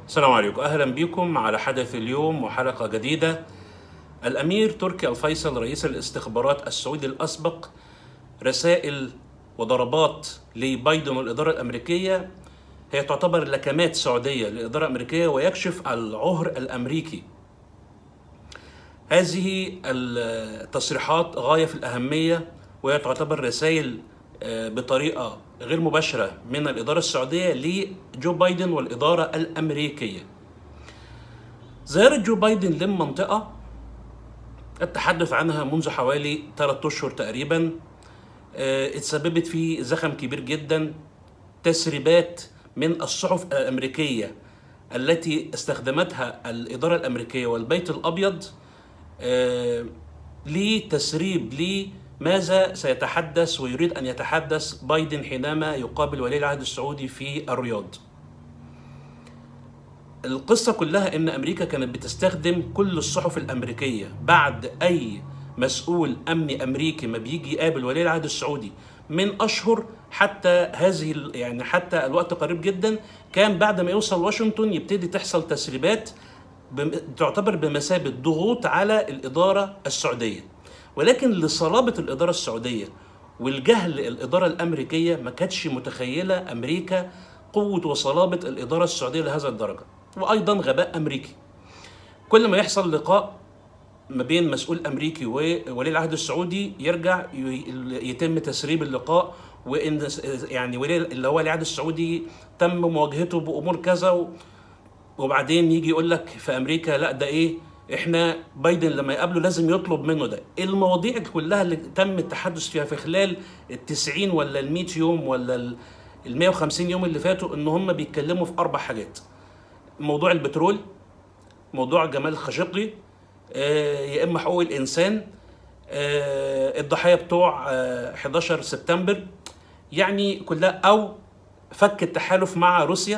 السلام عليكم اهلا بكم على حدث اليوم وحلقه جديده الامير تركي الفيصل رئيس الاستخبارات السعودي الاسبق رسائل وضربات لبايدن والاداره الامريكيه هي تعتبر لكمات سعوديه للاداره الامريكيه ويكشف العهر الامريكي هذه التصريحات غايه في الاهميه وهي تعتبر رسائل بطريقه غير مباشره من الاداره السعوديه لجو بايدن والاداره الامريكيه. زياره جو بايدن للمنطقه التحدث عنها منذ حوالي ثلاثة اشهر تقريبا اتسببت في زخم كبير جدا تسريبات من الصحف الامريكيه التي استخدمتها الاداره الامريكيه والبيت الابيض لتسريب لماذا سيتحدث ويريد ان يتحدث بايدن حينما يقابل ولي العهد السعودي في الرياض. القصه كلها ان امريكا كانت بتستخدم كل الصحف الامريكيه بعد اي مسؤول امني امريكي ما بيجي يقابل ولي العهد السعودي من اشهر حتى هذه يعني حتى الوقت قريب جدا كان بعد ما يوصل واشنطن يبتدي تحصل تسريبات تعتبر بمثابه ضغوط على الاداره السعوديه ولكن لصلابه الاداره السعوديه والجهل الاداره الامريكيه ما كانتش متخيله امريكا قوه وصلابه الاداره السعوديه لهذا الدرجه وايضا غباء امريكي كل ما يحصل لقاء ما بين مسؤول امريكي وولي العهد السعودي يرجع يتم تسريب اللقاء وان يعني ولي اللي هو العهد السعودي تم مواجهته بامور كذا وبعدين يجي يقول لك في امريكا لا ده ايه احنا بايدن لما يقابله لازم يطلب منه ده المواضيع كلها اللي تم التحدث فيها في خلال ال 90 ولا ال 100 يوم ولا ال 150 يوم اللي فاتوا ان هم بيتكلموا في اربع حاجات موضوع البترول موضوع جمال خاشقجي يا اما حقوق الانسان الضحايا بتوع 11 سبتمبر يعني كلها او فك التحالف مع روسيا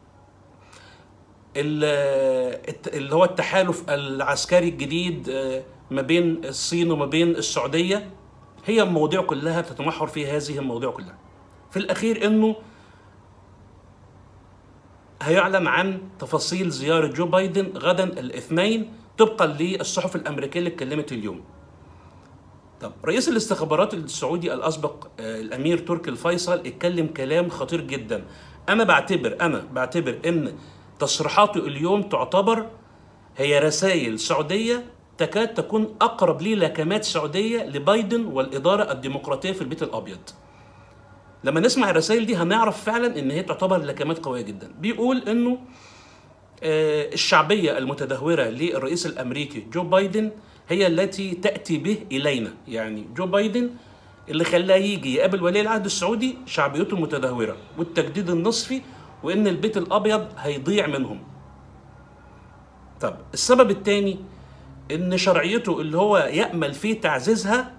اللي هو التحالف العسكري الجديد ما بين الصين وما بين السعوديه هي المواضيع كلها بتتمحور في هذه المواضيع كلها في الاخير انه هيعلن عن تفاصيل زياره جو بايدن غدا الاثنين طبقا للصحف الامريكيه اللي اتكلمت اليوم. طب رئيس الاستخبارات السعودي الاسبق الامير تركي الفيصل اتكلم كلام خطير جدا. انا بعتبر انا بعتبر ان تصريحاته اليوم تعتبر هي رسائل سعوديه تكاد تكون اقرب للكمات سعوديه لبايدن والاداره الديمقراطيه في البيت الابيض. لما نسمع الرسائل دي هنعرف فعلا ان هي تعتبر لكمات قويه جدا. بيقول انه الشعبية المتدهورة للرئيس الأمريكي جو بايدن هي التي تأتي به إلينا يعني جو بايدن اللي خلاه يجي يقابل ولي العهد السعودي شعبيته متدهورة والتجديد النصفي وإن البيت الأبيض هيضيع منهم طب السبب الثاني إن شرعيته اللي هو يأمل في تعزيزها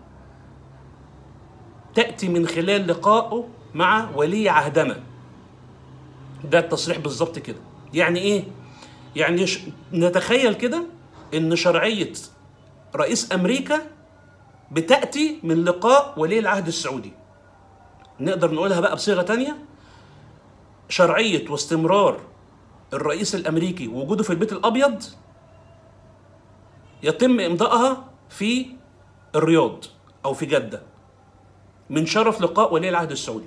تأتي من خلال لقائه مع ولي عهدنا ده التصريح بالظبط كده يعني ايه يعني نتخيل كده ان شرعيه رئيس امريكا بتاتي من لقاء ولي العهد السعودي نقدر نقولها بقى بصيغه تانية شرعيه واستمرار الرئيس الامريكي وجوده في البيت الابيض يتم امضائها في الرياض او في جده من شرف لقاء ولي العهد السعودي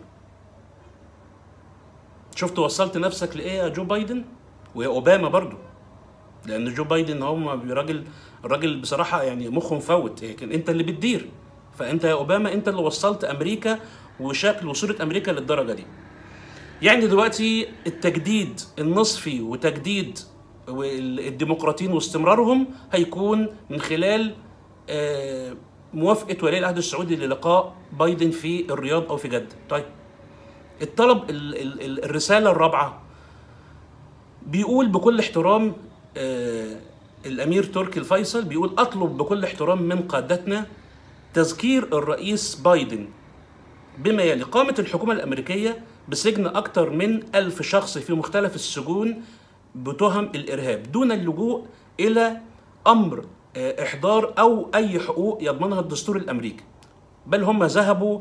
شفت وصلت نفسك لايه يا جو بايدن ويا اوباما برضو لان جو بايدن هو راجل الراجل بصراحه يعني مخه مفوت لكن انت اللي بتدير فانت يا اوباما انت اللي وصلت امريكا وشكل وصوره امريكا للدرجه دي يعني دلوقتي التجديد النصفي وتجديد الديمقراطيين واستمرارهم هيكون من خلال موافقه ولي العهد السعودي للقاء بايدن في الرياض او في جده طيب الطلب الرساله الرابعه بيقول بكل احترام آه الامير تركي الفيصل بيقول اطلب بكل احترام من قادتنا تذكير الرئيس بايدن بما يلي قامت الحكومة الأمريكية بسجن أكثر من ألف شخص في مختلف السجون بتهم الإرهاب دون اللجوء إلى أمر آه إحضار أو أي حقوق يضمنها الدستور الأمريكي بل هم ذهبوا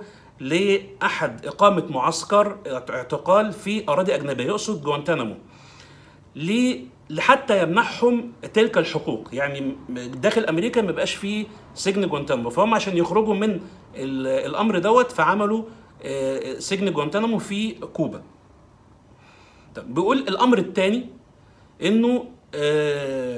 لأحد إقامة معسكر اعتقال في أراضي أجنبية يقصد جوانتانامو ليه لحتى يمنحهم تلك الحقوق يعني م- داخل امريكا ما بقاش فيه سجن جوانتانامو فهم عشان يخرجوا من ال- الامر دوت فعملوا آه، سجن جوانتانامو في كوبا طب بيقول الامر الثاني انه آه،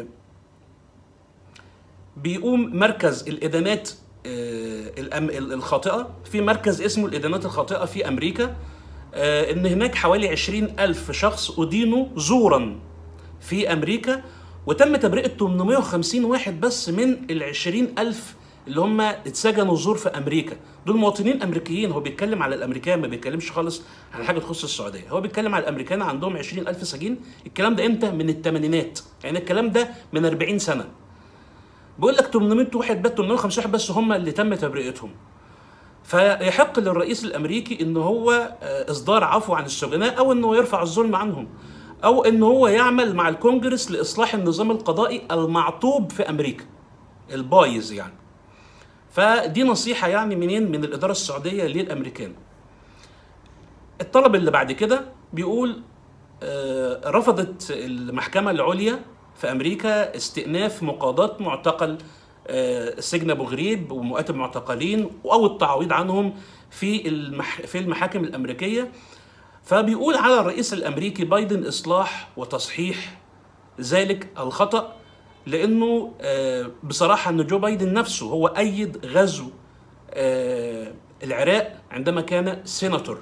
بيقوم مركز الادانات آه، الأم- ال- الخاطئه في مركز اسمه الادانات الخاطئه في امريكا آه، ان هناك حوالي 20 الف شخص ادينوا زورا في امريكا وتم تبرئه 850 واحد بس من ال 20 الف اللي هم اتسجنوا زور في امريكا دول مواطنين امريكيين هو بيتكلم على الامريكان ما بيتكلمش خالص عن حاجه تخص السعوديه هو بيتكلم على الامريكان عندهم 20 الف سجين الكلام ده امتى من الثمانينات يعني الكلام ده من 40 سنه بيقول لك 800 واحد بس 850 واحد بس هم اللي تم تبرئتهم فيحق للرئيس الامريكي ان هو آه، اصدار عفو عن السجناء او انه يرفع الظلم عنهم او ان هو يعمل مع الكونجرس لاصلاح النظام القضائي المعطوب في امريكا البايظ يعني فدي نصيحه يعني منين من الاداره السعوديه للامريكان الطلب اللي بعد كده بيقول آه، رفضت المحكمة العليا في أمريكا استئناف مقاضاة معتقل آه، سجن أبو غريب ومئات المعتقلين أو التعويض عنهم في المح في المحاكم الأمريكية فبيقول على الرئيس الأمريكي بايدن إصلاح وتصحيح ذلك الخطأ لأنه آه، بصراحة أن جو بايدن نفسه هو أيد غزو آه، العراق عندما كان سيناتور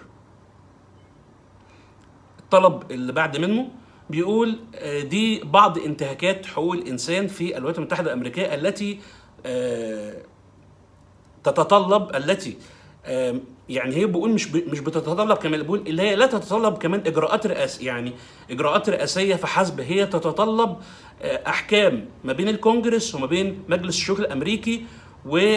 الطلب اللي بعد منه بيقول آه، دي بعض انتهاكات حقوق الانسان في الولايات المتحده الامريكيه التي آه، تتطلب التي آه، يعني هي بيقول مش ب- مش بتتطلب كمان بيقول اللي هي لا تتطلب كمان اجراءات رئاسيه يعني اجراءات رئاسيه فحسب هي تتطلب آه، احكام ما بين الكونجرس وما بين مجلس الشيوخ الامريكي و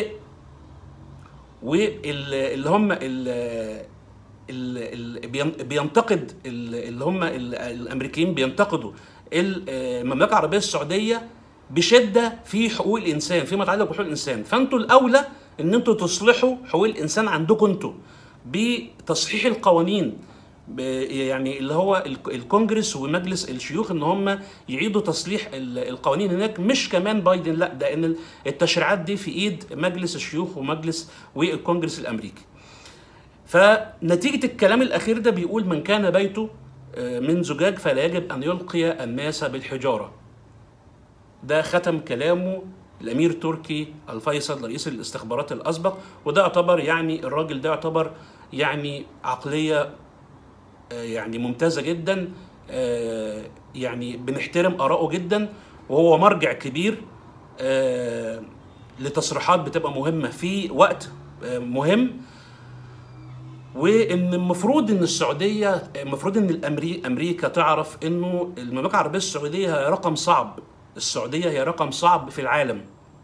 واللي هم ال- ال- ال- بين- بينتقد ال- اللي هم ال- الامريكيين بينتقدوا المملكه العربيه السعوديه بشده في حقوق الانسان فيما يتعلق بحقوق الانسان فانتوا الاولى ان انتوا تصلحوا حقوق الانسان عندكم انتوا بتصحيح القوانين ب- يعني اللي هو ال- الكونجرس ومجلس الشيوخ ان هم يعيدوا تصليح ال- القوانين هناك مش كمان بايدن لا ده ان التشريعات دي في ايد مجلس الشيوخ ومجلس والكونجرس الامريكي فنتيجة الكلام الأخير ده بيقول من كان بيته آه، من زجاج فلا يجب أن يلقي الناس بالحجارة ده ختم كلامه الأمير تركي الفيصل رئيس الاستخبارات الأسبق وده يعتبر يعني الراجل ده يعتبر يعني عقلية آه، يعني ممتازة جدا آه، يعني بنحترم آراءه جدا وهو مرجع كبير آه، لتصريحات بتبقى مهمة في وقت آه، مهم وان المفروض ان السعوديه المفروض ان الأمري- امريكا تعرف انه المملكه العربيه السعوديه هي رقم صعب السعوديه هي رقم صعب في العالم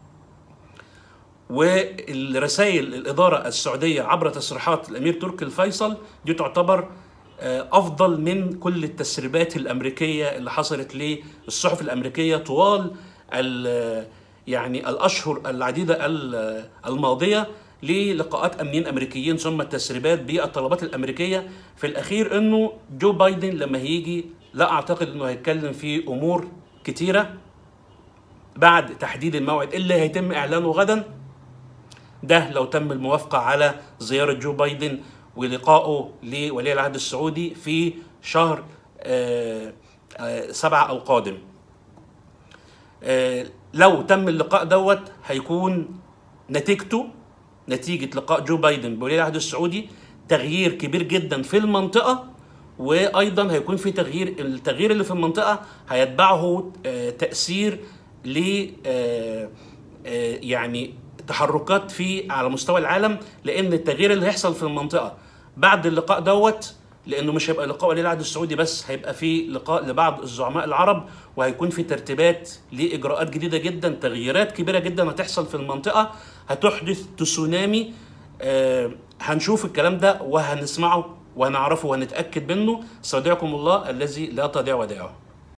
والرسائل الاداره السعوديه عبر تصريحات الامير تركي الفيصل دي تعتبر آه، افضل من كل التسريبات الامريكيه اللي حصلت للصحف الامريكيه طوال ال- يعني الاشهر العديده ال- الماضيه للقاءات امنيين امريكيين ثم التسريبات بالطلبات الامريكيه في الاخير انه جو بايدن لما هيجي لا اعتقد انه هيتكلم في امور كتيره بعد تحديد الموعد اللي هيتم اعلانه غدا ده لو تم الموافقة على زيارة جو بايدن ولقائه لولي العهد السعودي في شهر آه، آه، سبعة أو قادم آه، لو تم اللقاء دوت هيكون نتيجته نتيجة لقاء جو بايدن بولي العهد السعودي تغيير كبير جدا في المنطقة وأيضا هيكون في تغيير التغيير اللي في المنطقة هيتبعه آه، تأثير ل آه، آه، يعني تحركات في على مستوى العالم لأن التغيير اللي هيحصل في المنطقة بعد اللقاء دوت لانه مش هيبقى لقاء ولي العهد السعودي بس هيبقى في لقاء لبعض الزعماء العرب وهيكون في ترتيبات لاجراءات جديده جدا تغييرات كبيره جدا هتحصل في المنطقه هتحدث تسونامي آه هنشوف الكلام ده وهنسمعه وهنعرفه وهنتاكد منه استودعكم الله الذي لا تضيع ودائعه